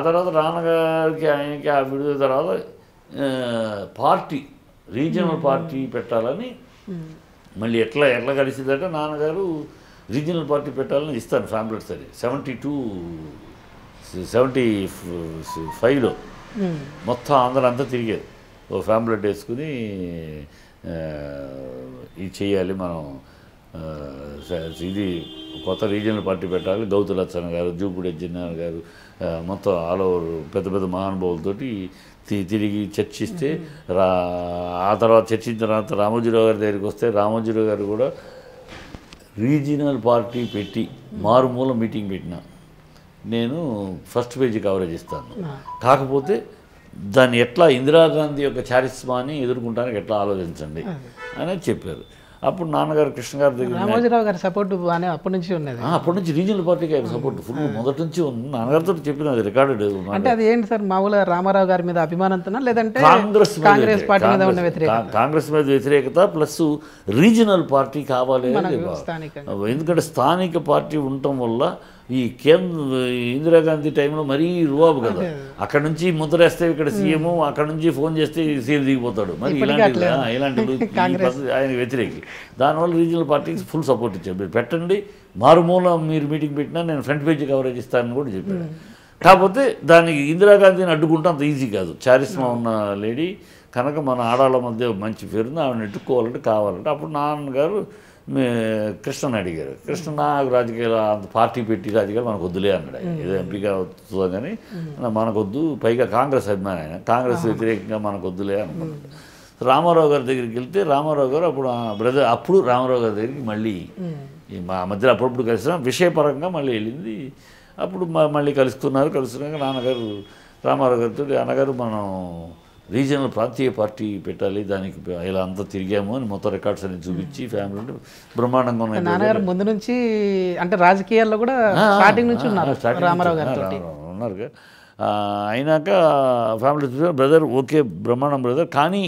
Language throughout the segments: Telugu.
తర్వాత నాన్నగారికి ఆయనకి ఆ విడుదల తర్వాత ఆ, పార్టీ రీజనల్ పార్టీ పెట్టాలని మళ్ళీ ఎట్లా ఎట్లా కలిసిందంటే నాన్నగారు రీజనల్ పార్టీ పెట్టాలని ఇస్తాను ఫ్యాంప్లెట్స్ అది సెవెంటీ టూ సెవెంటీ ఫైవ్లో ఉమ్. మొత్తం అందరూ అంతా తిరిగారు ఓ ఫ్యాంప్లెట్ వేసుకుని ఆ, ఇది చేయాలి మనం ఆ, స- ఇది కొత్త రీజనల్ పార్టీ పెట్టాలి గౌతు లచ్చన్ గారు జూపుడి జిన్నార్ గారు ఆ, మొత్తం ఆల్ ఓవర్ పెద్ద పెద్ద మహానుభావులతోటి తి- తిరిగి చర్చిస్తే రా ఆ తర్వాత చర్చించిన తర్వాత రామోజీరావు గారి దగ్గరికి వస్తే రామోజీరావు గారు కూడా రీజనల్ పార్టీ పెట్టి మారుమూల మీటింగ్ పెట్టిన నేను ఫస్ట్ పేజీ కవరేజ్ ఇస్తాను కాకపోతే దాన్ని ఎట్లా ఇందిరాగాంధీ యొక్క చారిస్మాని ఎదుర్కొంటానికి ఎట్లా ఆలోచించండి అని చెప్పారు అప్పుడు నాన్నగారు కృష్ణ గారి దగ్గర రామోజీరావు గారి సపోర్ట్ బాగానే అప్పటి నుంచి ఉన్నది ఆ, అప్పటి నుంచి రీజనల్ పార్టీకి ఆయన సపోర్ట్ ఫుల్ మొదటి నుంచి ఉంది నాన్నగారితో చెప్పిన అది రికార్డెడ్ అంటే అది ఏంటి సార్ మామూలుగా రామారావు గారి మీద అభిమానంతోనా లేదంటే కాంగ్రెస్ మీద కాంగ్రెస్ వ్యతిరేకత. పార్టీ మీద ఉన్న కాంగ్రెస్- వ్యతిరేకత కా- కాంగ్రెస్ మీద వ్యతిరేకత ప్లస్ రీజనల్ పార్టీ కావాలి అనేది భావన. స్థానికంగా ఎందుకంటే స్థానిక పార్టీ ఉండటం వల్ల ఈ కేంద్ర ఇందిరాగాంధీ టైంలో మరీ రువాబు కదా అక్కడ నుంచి ముద్రేస్తే ఇక్కడ సీఎం అక్కడ నుంచి ఫోన్ చేస్తే సీఎం దిగిపోతాడు మరి ఇలాంటి ఆ, ఇలాంటి ఈ పద్ధతి ఆయన వ్యతిరేకి దానివల్ల రీజనల్ పార్టీకి ఫుల్ సపోర్ట్ ఇచ్చారు మీరు పెట్టండి మారుమూల మీరు మీటింగ్ పెట్టినా నేను ఫ్రంట్ పేజ్ కవరేజ్ ఇస్తానని కూడా చెప్పాను కాకపోతే దానికి ఇందిరాగాంధీని అడ్డుకుంటే అంత ఈజీ కాదు చారిస్మా ఉన్న లేడీ కనుక మన ఆడాళ్ళ మధ్య మంచి పేరుంది ఆవిడని ఎట్టుకోవాలంటే కావాలంటే అప్పుడు నాన్నగారు మే కృష్ణని అడిగారు కృష్ణ నాకు రాజకీయాలు అంత పార్టీ పెట్టి రాజకీయాలు మనకు వద్దులే అన్నాడు ఆయన. ఏదో ఎంపీగా వస్తుందో కానీ మనకొద్దు పైగా కాంగ్రెస్ అభిమాని ఆయన కాంగ్రెస్ వ్యతిరేకంగా మనకు వద్దులే అనుకున్నాడు రామారావు గారి దగ్గరికి వెళ్తే రామారావు గారు అప్పుడు బ్రదర్ అప్పుడు రామారావు గారి దగ్గరికి మళ్ళీ ఈ మా మధ్యలో అప్పుడప్పుడు కలిసిన విషయపరంగా మళ్ళీ వెళ్ళింది అప్పుడు మ- మళ్ళీ కలుసుకున్నారు కలుసుకున్నాక నాన్నగారు రామారావు గారితో అన్నగారు మనం రీజనల్ ప్రాంతీయ పార్టీ పెట్టాలి దానికి ఇలా అంతా తిరిగాము అని మొత్తం రికార్డ్స్ అన్ని చూపించి ఫ్యామిలీ బ్రహ్మాండంగా ఉన్నాయి నాన్నగారు ముందు నుంచి అంటే రాజకీయాల్లో కూడా స్టార్టింగ్ నుంచి ఉన్నారు స్టార్టింగ్ రామారావు నుంచి, గారితో ఆ, రామారావు ఉన్నారు ఆ, అయినాక ఫ్యామిలీ చూసారు బ్రదర్ ఓకే బ్రహ్మాండం బ్రదర్ కానీ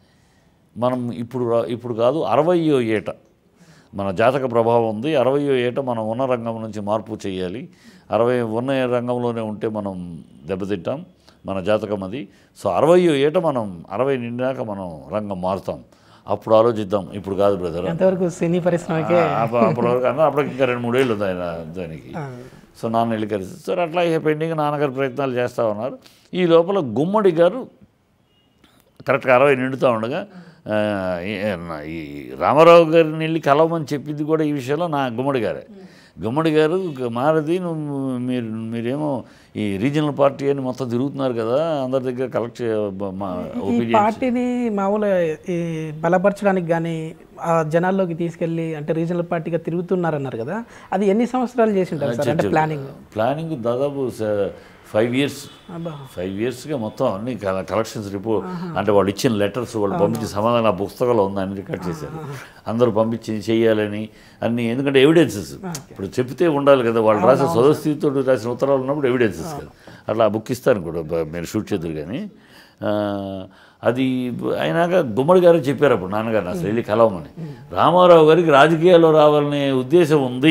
మనం ఇప్పుడు రా- ఇప్పుడు కాదు అరవయో ఏట మన జాతక ప్రభావం ఉంది అరవయో ఏట మనం ఉన్న రంగం నుంచి మార్పు చేయాలి అరవై ఉన్న రంగంలోనే ఉంటే మనం దెబ్బతింటాం మన జాతకం అది సో అరవయో ఏట మనం అరవై నిండాక మనం రంగం మారుతాం అప్పుడు ఆలోచిద్దాం ఇప్పుడు కాదు బ్రదర్ అంతవరకు సినీ పరిశ్రమకే అప్ప- అప్పటి వరకు అన్న అప్పటికి ఇంకా రెండు మూడేళ్ళు ఉంది ఆయన దానికి సో నాన్న వెళ్ళి కలిసి సార్ అట్లా ఇక పెండింగ్ నాన్నగారు ప్రయత్నాలు చేస్తూ ఉన్నారు ఈ లోపల గుమ్మడి గారు కరెక్ట్గా అరవై నిండుతూ ఉండగా ఆ, ఈ- ఈ రామారావు గారిని వెళ్ళి కలవమని చెప్పింది కూడా ఈ విషయంలో నా గుమ్మడి గారే గుమ్మడి గారు మారది నువ్వు మీరు మీరేమో ఈ రీజనల్ పార్టీ అని మొత్తం తిరుగుతున్నారు కదా అందరి దగ్గర కలెక్ట్ మా ఈ ఒపీనియన్ పార్టీని మామూలు ఈ బలపరచడానికి కానీ ఆ జనాల్లోకి తీసుకెళ్ళి అంటే రీజనల్ పార్టీగా తిరుగుతున్నారన్నారు కదా అది ఎన్ని సంవత్సరాలు చేసి ఉంటారు సార్ అంటే ప్లానింగ్ ప్లానింగ్ దాదాపు ఫైవ్ ఇయర్స్ అబ్బా ఫైవ్ ఇయర్స్గా మొత్తం అన్ని కలెక్షన్స్ రిపోర్ట్ అంటే వాళ్ళు ఇచ్చిన లెటర్స్ వాళ్ళు పంపించిన సమాధానం ఆ పుస్తకంలో ఉంది అన్ని రికార్డ్ చేశారు అందరూ పంపించి చేయాలని అన్ని ఎందుకంటే ఎవిడెన్సెస్ ఇప్పుడు చెప్తే ఉండాలి కదా వాళ్ళు రాసిన సదస్థితితో రాసిన ఉత్తరాలు ఉన్నప్పుడు ఎవిడెన్సెస్ కదా అట్లా ఆ బుక్ ఇస్తాను కూడా బ- మీరు షూట్ చేద్దరు కానీ ఆ, అది అయినాక గుమ్మడి గారు చెప్పారు అప్పుడు నాన్నగారు అసలు వెళ్ళి కలవమని రామారావు గారికి రాజకీయాల్లో రావాలనే ఉద్దేశం ఉంది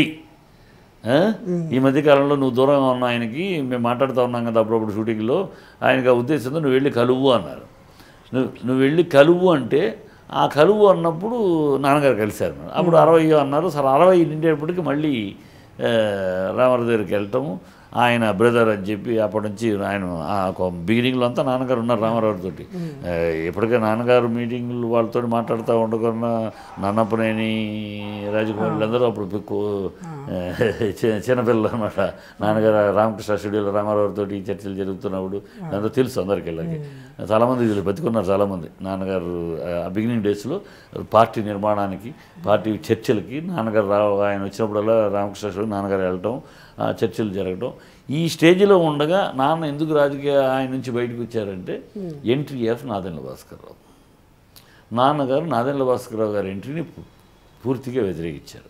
ఆ? ఈ మధ్య కాలంలో నువ్వు దూరంగా ఉన్న ఆయనకి మేము మాట్లాడుతూ ఉన్నాం కదా అప్పుడప్పుడు షూటింగ్లో ఆయనకి ఆ ఉద్దేశంతో నువ్వు వెళ్ళి కలువు అన్నారు నువ్వు నువ్వు వెళ్ళి కలువు అంటే ఆ కలువు అన్నప్పుడు నాన్నగారు కలిశారు మేడం. అప్పుడు అరవై అన్నారు సరే అరవై నిండేటప్పటికి మళ్ళీ ఆ, రామారావు దగ్గరికి వెళ్ళటము ఆయన బ్రదర్ అని చెప్పి అప్పటి నుంచి ఆయన బిగినింగ్లో అంతా నాన్నగారు ఉన్నారు రామారావు తోటి ఆ, ఎప్పటికే నాన్నగారు మీటింగ్లు వాళ్ళతో మాట్లాడుతూ ఉండకున్న నాన్నప్పనేని రాజకుమారి వీళ్ళందరూ అప్పుడు ఎక్కువ, ఆ, చి- చిన్నపిల్లలు అనమాట నాన్నగారు రామకృష్ణ స్టూడియోలో రామారావు తోటి చర్చలు జరుగుతున్నప్పుడు అంతా తెలుసు అందరికి వెళ్ళకి చాలామంది వీళ్ళు బతికున్నారు చాలామంది నాన్నగారు ఆ బిగినింగ్ డేస్లో పార్టీ నిర్మాణానికి పార్టీ చర్చలకి నాన్నగారు రా ఆయన వచ్చినప్పుడల్లా రామకృష్ణ స్టూడియో నాన్నగారు వెళ్ళటం ఆ చర్చలు జరగటం ఈ స్టేజ్లో ఉండగా నాన్న ఎందుకు రాజకీయ ఆయన నుంచి బయటకు వచ్చారంటే ఎంట్రీ ఆఫ్ నాదెండ్ల భాస్కర్రావు నాన్నగారు నాదెండ్ల భాస్కర్రావు గారి ఎంట్రీని పూ- పూర్తిగా వ్యతిరేకించారు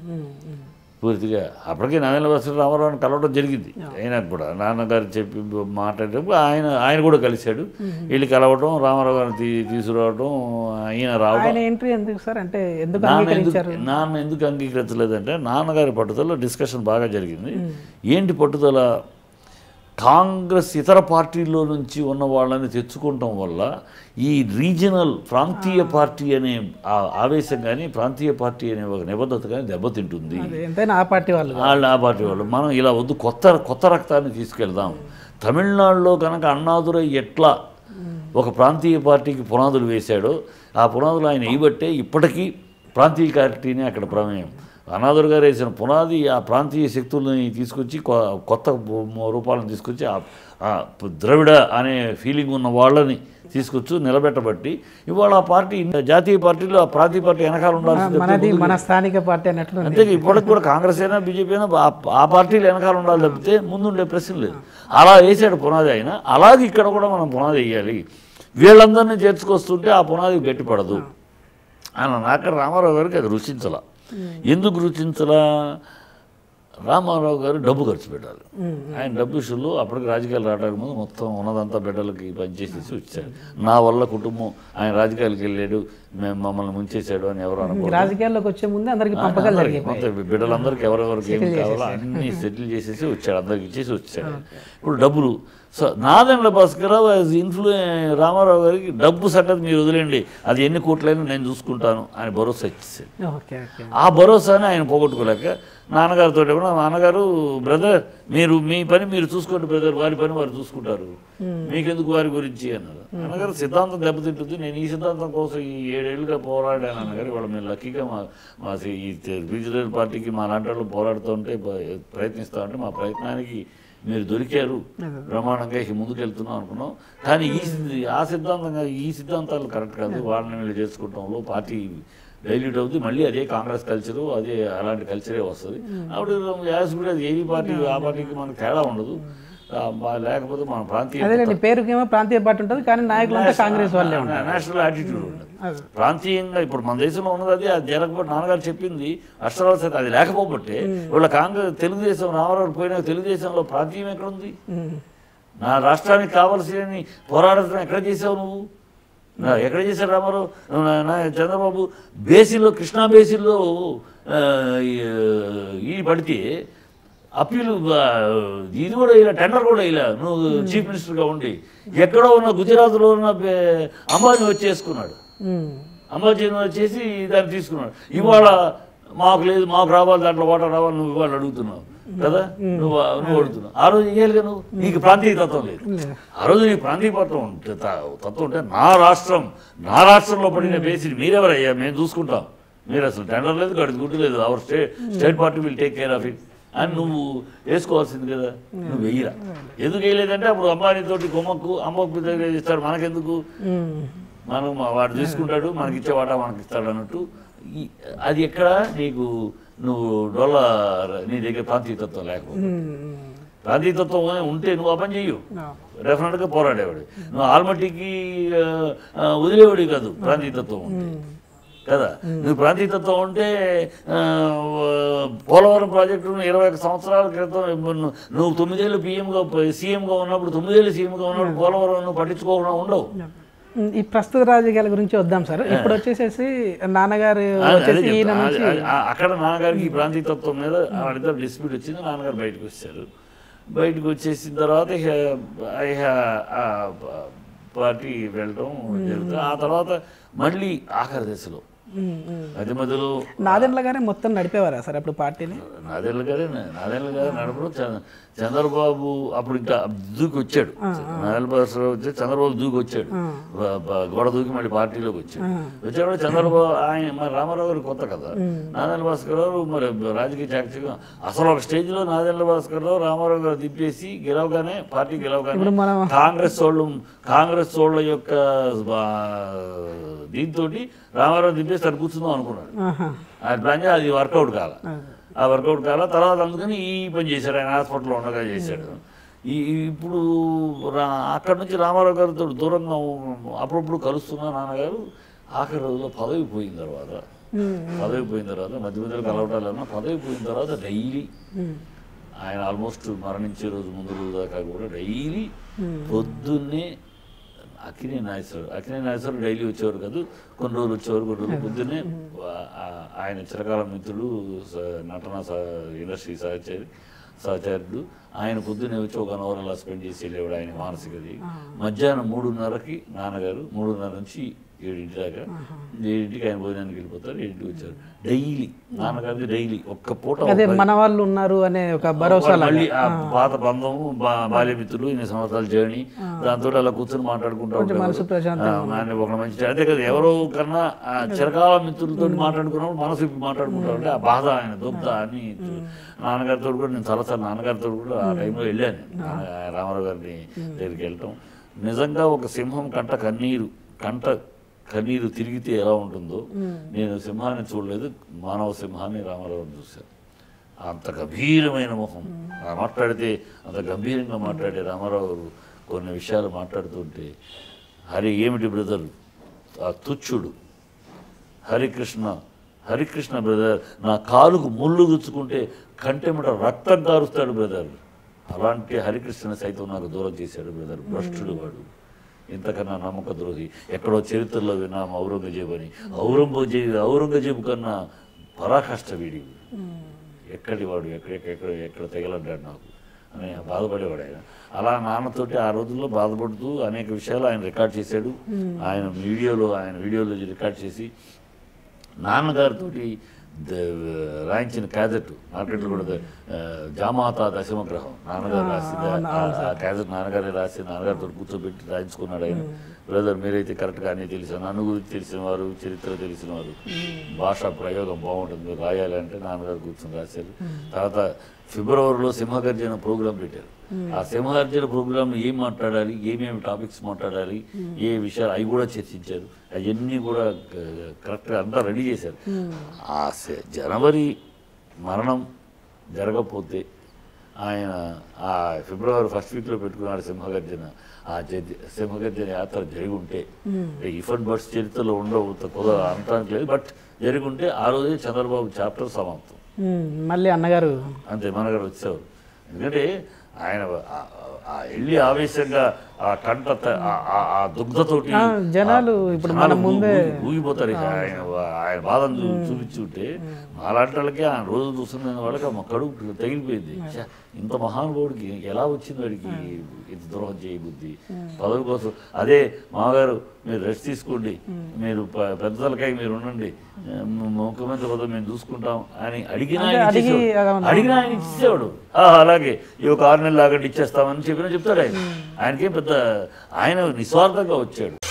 పూర్తిగా అప్పటికే నాదెండ్ల భాస్కర్ రామారావుని కలవడం జరిగింది అయినా కూడా నాన్నగారు చెప్పి మాట్లాడేటప్పుడు ఆయన ఆయన కూడా కలిశాడు వీళ్ళు కలవడం రామారావు గారిని తీ తీసుకురావడం ఆయన రావడం ఆయన ఎంట్రీ ఎందుకు సార్ అంటే ఎందుకు నాన్న ఎందుకు అంగీకరించారు నాన్న ఎందుకు అంగీకరించలేదంటే నాన్నగారి పట్టుదల డిస్కషన్ బాగా జరిగింది ఏంటి పట్టుదల కాంగ్రెస్ ఇతర పార్టీల్లో నుంచి ఉన్న వాళ్ళని తెచ్చుకోవటం వల్ల ఈ రీజనల్ ప్రాంతీయ పార్టీ అనే ఆ ఆవేశం కానీ ప్రాంతీయ పార్టీ అనే ఒక నిబద్ధత కానీ దెబ్బతింటుంది అది ఎంతైనా ఆ పార్టీ వాళ్ళు వాళ్ళు ఆ పార్టీ వాళ్ళు మనం ఇలా వద్దు కొత్త కొత్త రక్తాన్ని తీసుకెళ్దాం తమిళనాడులో కనుక అన్నాదురై ఎట్లా ఒక ప్రాంతీయ పార్టీకి పునాదులు వేశాడో ఆ పునాదులు ఆయన వేయబట్టే ఇప్పటికీ ప్రాంతీయ పార్టీని అక్కడ ప్రమేయం అనాథుడు గారు వేసిన పునాది ఆ ప్రాంతీయ శక్తుల్ని తీసుకొచ్చి కొ- కొత్త బొ- రూపాలను తీసుకొచ్చి ఆ- ఆ ద్రవిడ అనే ఫీలింగ్ ఉన్న వాళ్ళని తీసుకొచ్చి నిలబెట్టబట్టి ఇవాళ ఆ పార్టీ జాతీయ పార్టీలో ఆ ప్రాంతీయ పార్టీ వెనకాల ఉండాల్సింది మనది మన స్థానిక పార్టీ అన్నట్లు ఉంది. అంతే ఇప్పటికి కూడా కాంగ్రెస్ అయినా బీజేపీ అయినా ఆ- ఆ పార్టీలు వెనకాల ఉండాలి తప్పితే ముందుండే ప్రశ్న లేదు అలా వేసాడు పునాది అయినా అలాగే ఇక్కడ కూడా మనం పునాది వేయాలి వీళ్ళందరినీ చేర్చుకొస్తుంటే ఆ పునాది గట్టిపడదు ఆయన నాక రామారావు గారికి అది రుచించలా ఎందుకు రుచించలా రామారావు గారు డబ్బు ఖర్చు పెట్టాలి ఆయన డబ్బు విషయంలో అప్పటికి రాజకీయాలు రావడానికి ముందు మొత్తం ఉన్నదంతా బిడ్డలకి పనిచేసేసి వచ్చాడు నా వల్ల కుటుంబం ఆయన రాజకీయాలకు వెళ్ళాడు మేము మమ్మల్ని ముంచేశాడు అని ఎవరు అనుకో రాజకీయాల్లోకి వచ్చే ముందే అందరికి పంపకాలు అందరికీ జరిగాయి మొత్తం బిడ్డలందరికీ ఎవరెవరికి ఏం కావాలో అన్ని సెటిల్ చేసేసి వచ్చాడు అందరికి ఇచ్చేసి వచ్చాడు ఇప్పుడు డబ్బులు సో నాదెండ్ల భాస్కరరావు యాజ్ ఇన్ఫ్లూ రామారావు గారికి డబ్బు సంగతి మీరు వదిలేండి అది ఎన్ని కోట్లైనా నేను చూసుకుంటాను ఆయన భరోసా ఇచ్చేసాడు ఓకే ఓకే ఆ భరోసాని ఆయన పోగొట్టుకోలేక నాన్నగారితో కూడా నాన్నగారు బ్రదర్ మీరు మీ పని మీరు చూసుకోండి బ్రదర్ వారి పని వారు చూసుకుంటారు మీకెందుకు వారి గురించి అన్నారు నాన్నగారు సిద్ధాంతం దెబ్బతింటుంది నేను ఈ సిద్ధాంతం కోసం ఈ ఏడేళ్ళుగా పోరాడాను అన్నగారు ఇవాళ మేము లక్కీగా మా మా ఈ రీజనల్ పార్టీకి మా లాంటి వాళ్ళు పోరాడుతూ ఉంటే ప- ప్రయత్నిస్తూ ఉంటే మా ప్రయత్నానికి మీరు దొరికారు బ్రహ్మాండంగా ఇక ముందుకు వెళ్తున్నాం అనుకున్నాం కానీ ఈ సి- ఆ సిద్ధాంతంగా ఈ సిద్ధాంతాలు కరెక్ట్ కాదు వాళ్ళని వీళ్ళు చేసుకుంటాంలో పార్టీ డైల్యూట్ అవుతుంది మళ్ళీ అదే కాంగ్రెస్ కల్చరు అదే అలాంటి కల్చరే వస్తుంది అప్పుడు యాజ్ కూడా అది ఏది పార్టీ ఆ పార్టీకి మనకు తేడా ఉండదు ఆ, మా- లేకపోతే మన ప్రాంతీయ అదేలేండి పేరుకేమో ప్రాంతీయ పార్టీ ఉంటుంది కానీ నాయకులంతా కాంగ్రెస్ వాళ్ళే ఉంటారు నేషనల్ యాటిట్యూడ్ ఉండదు అది. ప్రాంతీయంగా ఇప్పుడు మన దేశంలో ఉన్నది అది అది జరగకపోతే నాన్నగారు చెప్పింది అక్షరాల శాతం అది లేకపోబట్టే వీళ్ళ కాంగ్రెస్ తెలుగుదేశం రామారావు పోయిన తెలుగుదేశంలో ప్రాంతీయం ఎక్కడుంది ఉమ్. నా రాష్ట్రానికి కావలసిన పోరాడటం ఎక్కడ చేసావు నువ్వు నా- ఎక్కడ చేశారు రామారావు నా- నా చంద్రబాబు బేసిన్లో కృష్ణా బేసిన్లో ఆ, ఈ- ఈ పడితే అప్పీలు ఆ, ఇది కూడా ఇలా టెండర్ కూడా ఇలా నువ్వు చీఫ్ మినిస్టర్గా ఉండి ఎక్కడో ఉన్న గుజరాత్లో ఉన్న బే- అంబానీ వచ్చి చేసుకున్నాడు ఉమ్. అంబాజీ వచ్చేసి దాన్ని తీసుకున్నాడు ఇవాళ మాకు లేదు మాకు రావాలి దాంట్లో వాటర్ రావాలి నువ్వు ఇవాళ అడుగుతున్నావు కదా నువ్వు నువ్వు అడుగుతున్నావు ఆ రోజు ఇయ్యాలిగా నువ్వు నీకు ప్రాంతీయ తత్వం లేదు ఆ రోజు నీకు ప్రాంతీయ తత్వం ఉంటే త- తత్వం ఉంటే నా రాష్ట్రం నా రాష్ట్రంలో పడిన బేసిడ్ మీరెవరయ్యా మేము చూసుకుంటాం మీరు అసలు టెండర్ లేదు గడి గుడ్డు లేదు our state state party will take care of it అని నువ్వు వేసుకోవాల్సింది కదా నువ్వు వెయ్యరా ఎందుకు వేయలేదంటే అప్పుడు అంబానీ తోటి కొమ్మకు అమ్మకు దగ్గర ఇస్తాడు మనకెందుకు ఉమ్. మనం మా- వాడు తీసుకుంటాడు మనకి ఇచ్చే వాటా మనకి ఇస్తాడు అన్నట్టు ఈ- అది ఎక్కడ నీకు నువ్వు డొల్ల నీ దగ్గర ప్రాంతీయతత్వం లేకపోతే ఉమ్. ప్రాంతీయతత్వం ఉంటే నువ్వు ఆ పని చెయ్యు ఆ. డెఫినెట్గా పోరాడేవాడు నువ్వు ఆల్మట్టికి ఆ, ఆ, వదిలేవాడి కాదు ప్రాంతీయతత్వం ఉంటే కదా నువ్వు ప్రాంతీయతత్వం ఉంటే ఆ, పోలవరం ప్రాజెక్టును ఇరవై ఒక సంవత్సరాల క్రితం నువ్వు- నువ్వు తొమ్మిదేళ్ళు పిఎంగా సీఎంగా ఉన్నప్పుడు తొమ్మిదేళ్ళు సీఎంగా ఉన్నప్పుడు పోలవరం నువ్వు పట్టించుకోకుండా ఉండవు ఉమ్, ఈ ప్రస్తుత రాజకీయాల గురించి వద్దాం సార్ ఇప్పుడు వచ్చేసేసి నాన్నగారు ఆ, అదే వచ్చేసి ఈయన చెప్తా. నుంచి ఆ- ఆ- అక్కడ నాన్నగారికి ఈ ప్రాంతీయతత్వం మీద వాళ్ళిద్దరు డిస్ప్యూట్ వచ్చింది నాన్నగారు బయటకు వచ్చారు బయటకు వచ్చేసిన తర్వాత ఇక ఇక ఆ పార్టీ వెళ్ళడం జరుగుతుంది ఆ తర్వాత మళ్ళీ ఆఖరి దశలో ఉమ్, ఉమ్. మధ్య మధ్యలో నాదెండ్ల గారే మొత్తం నడిపేవారా సార్ అప్పుడు పార్టీని నాదేళ్ళ గారే నాదేళ్ళ గారు నడపడం చ- చంద్రబాబు అప్పుడు ఇంకా దూకి వచ్చాడు నాదేళ్ళ భాస్కర్ వచ్చి చంద్రబాబు దూకి వచ్చాడు బ- బ- గోడ దూకి మళ్ళీ పార్టీలోకి వచ్చాడు వచ్చాడు చంద్రబాబు ఆయన మరి రామారావు గారు కొత్త కదా నాదేళ్ళ భాస్కర్ రావు మరి రాజకీయ చాకచక్యం అసలు ఒక స్టేజ్లో నాదేళ్ళ భాస్కర్ రావు రామారావు గారు తిప్పేసి గెలవగానే పార్టీ గెలవగానే ఇప్పుడు మనం కాంగ్రెస్ వాళ్ళు కాంగ్రెస్ వాళ్ళ యొక్క దీంతో రామారావు దింపేసి తను కూర్చుందాం అనుకున్నాడు ఆహా. ఆయన ప్లాన్ చేసి అది వర్కౌట్ కాల ఆ వర్కౌట్ కాల తర్వాత అందుకని ఈ పని చేశాడు ఆయన హాస్పిటల్లో ఉండగా చేశాడు ఈ ఈ- ఇప్పుడు రా అక్కడ నుంచి రామారావు గారితో దూరంగా ఉ- అప్పుడప్పుడు కలుస్తున్న నాన్నగారు ఆఖరి రోజులో పదవి పోయిన తర్వాత ఉమ్, పదవి పోయిన తర్వాత మధ్య మధ్యలో కలవటాలన్నా పదవి పోయిన తర్వాత డైలీ ఉమ్. ఆయన ఆల్మోస్ట్ మరణించే రోజు ముందు రోజు దాకా కూడా డైలీ పొద్దున్నే అక్కినే నాగేశ్వరు అక్కినే నాగేశ్వరు డైలీ వచ్చేవారు కాదు కొన్ని రోజులు వచ్చేవారు కొన్ని రోజులు పొద్దున్నే ఆ- ఆ- ఆయన చిరకాల మిత్రుడు స- నటన స- ఇండస్ట్రీ సహచరి సహచరుడు ఆయన పొద్దున్నే వచ్చి ఒక వన్ అవర్ అలా స్పెండ్ చేసి వెళ్ళేవాడు ఆయన మానసికది మధ్యాహ్నం మూడున్నరకి నాన్నగారు మూడున్నర నుంచి ఏడింటి దాకా ఏడింటికి ఆయన భోజనానికి వెళ్ళిపోతారు ఏడింటికి వచ్చారు డైలీ నాన్నగారిది డైలీ ఒక్క పూట అదే మన వాళ్ళు ఉన్నారు అనే ఒక భరోసా లాగా. మళ్ళీ ఆ పాత బంధము బా- బాల్యమిత్రులు ఇన్ని సంవత్సరాల జర్నీ దాంతో అలా కూర్చొని మాట్లాడుకుంటూ మనసు ఉండేవారు. ప్రశాంతంగా ఆ, ఆయన ఒక మంచి అదే కదా ఎవరో కన్నా ఆ చిరకాల మిత్రులతో మాట్లాడుకున్నప్పుడు మనసు ఇప్పి మాట్లాడుకుంటా ఉంటే ఆ బాధ ఆయన దుగ్ధ అని నాన్నగారితో కూడా నేను చాలాసార్లు నాన్నగారితో కూడా ఆ టైంలో వెళ్ళాను నాన్న- ఆయన రామారావు గారిని దగ్గరికి వెళ్ళటం నిజంగా ఒక సింహం కంట కన్నీరు కంట కన్నీరు తిరిగితే ఎలా ఉంటుందో నేను సింహాన్ని చూడలేదు మానవ సింహాన్ని రామారావుని చూశాను అంత గంభీరమైన ముఖం ఆ మాట్లాడితే అంత గంభీరంగా మాట్లాడే రామారావు గారు కొన్ని విషయాలు మాట్లాడుతుంటే హరి ఏమిటి బ్రదర్ ఆ తుచ్చుడు హరికృష్ణ హరికృష్ణ బ్రదర్ నా కాలుకు ముళ్ళు గుచ్చుకుంటే కంటెమట రక్తం కారుస్తాడు బ్రదర్ అలాంటి హరికృష్ణ సైతం నాకు దూరం చేశాడు బ్రదర్ భ్రష్టుడు వాడు ఇంతకన్నా నమ్మక ద్రోహి ఎక్కడో చరిత్రలో విన్నాం ఔరంగజేబు అని ఔరంగజేబు ఔరంగజేబు కన్నా పరాకష్ట వీడి ఎక్కడి వాడు ఎక్కడ ఎక్కడ ఎక్కడ తెగలడ్డాడు నాకు అని బాధపడేవాడు ఆయన అలా నాన్నతోటి ఆ రోజుల్లో బాధపడుతూ అనేక విషయాలు ఆయన రికార్డ్ చేశాడు ఆయన వీడియోలో ఆయన వీడియోలో రికార్డ్ చేసి నాన్నగారితోటి ద- రాయించిన క్యాజెట్ మార్కెట్లో కూడా ద- ఆ, జామాత దశమగ్రహం నాన్నగారు రాసింది ఆ క్యాజెట్ నాన్నగారే రాసి నాన్నగారితో కూర్చోబెట్టి రాయించుకున్నాడు ఆయన బ్రదర్ మీరైతే కరెక్ట్గా అన్నీ తెలిసిన నన్ను గురించి తెలిసిన వారు చరిత్ర తెలిసిన వారు భాషా ప్రయోగం బాగుంటుంది మీరు రాయాలి అంటే నాన్నగారు కూర్చొని రాశారు తర్వాత ఫిబ్రవరిలో సింహగర్జన ప్రోగ్రాం పెట్టారు ఆ సింహగర్జన ప్రోగ్రాంలో ఏం మాట్లాడాలి ఏమేమి టాపిక్స్ మాట్లాడాలి ఏ విషయాలు అవి కూడా చర్చించారు అవన్నీ కూడా క- కరెక్ట్గా అంతా రెడీ చేశారు ఆ సె- జనవరి మరణం జరగకపోతే ఆయన ఆ ఫిబ్రవరి ఫస్ట్ వీక్లో పెట్టుకున్నాడు సింహగర్జన ఆ జ- సింహగర్జన యాత్ర జరిగి ఉంటే ఇఫన్ బర్డ్స్ చరిత్రలో ఉండవు కుదర అనటానికి లేదు బట్ జరిగి ఉంటే ఆ రోజే చంద్రబాబు చాప్టర్ సమాప్తం ఉమ్, మళ్ళీ అన్నగారు అంతే మనగారు వచ్చేవారు ఎందుకంటే ఆయన ఆ- ఆ వెళ్ళి ఆవేశంగా ఆ కంట త- ఆ- ఆ- ఆ దుగ్ధతోటి ఆ, జనాలు ఆ ఇప్పుడు జనాలు మన ముందే ఊగి- ఊగిపోతారు ఇక ఆయన ఆయన బాధను చూ- చూపించుంటే మాలాంటి వాళ్ళకి ఆయన రోజు చూస్తున్న వాళ్ళకి మా కడుపు తగిలిపోయింది ఛ, ఇంత మహానుభావుడికి ఎలా వచ్చింది వాడికి ఇంత ద్రోహం చేయ బుద్ధి పదవి కోసం అదే మామగారు మీరు రెస్ట్ తీసుకోండి మీరు ప- పెద్ద తలకాయ మీరు ఉండండి ము- ముఖ్యమంత్రి పదవి మేము చూసుకుంటాం అని అడిగినా ఆయన అడిగి ఇచ్చేసేవాడు. అవును. అడిగినా ఆయన ఇచ్చేవాడు "ఆ, అలాగే ఈ ఒక ఆరు నెలలు ఆగండి ఇచ్చేస్తామని చెప్పినా చెప్తాడు ఆయన ఆయనకేం పెద్ద ఆయన నిస్వార్థంగా వచ్చాడు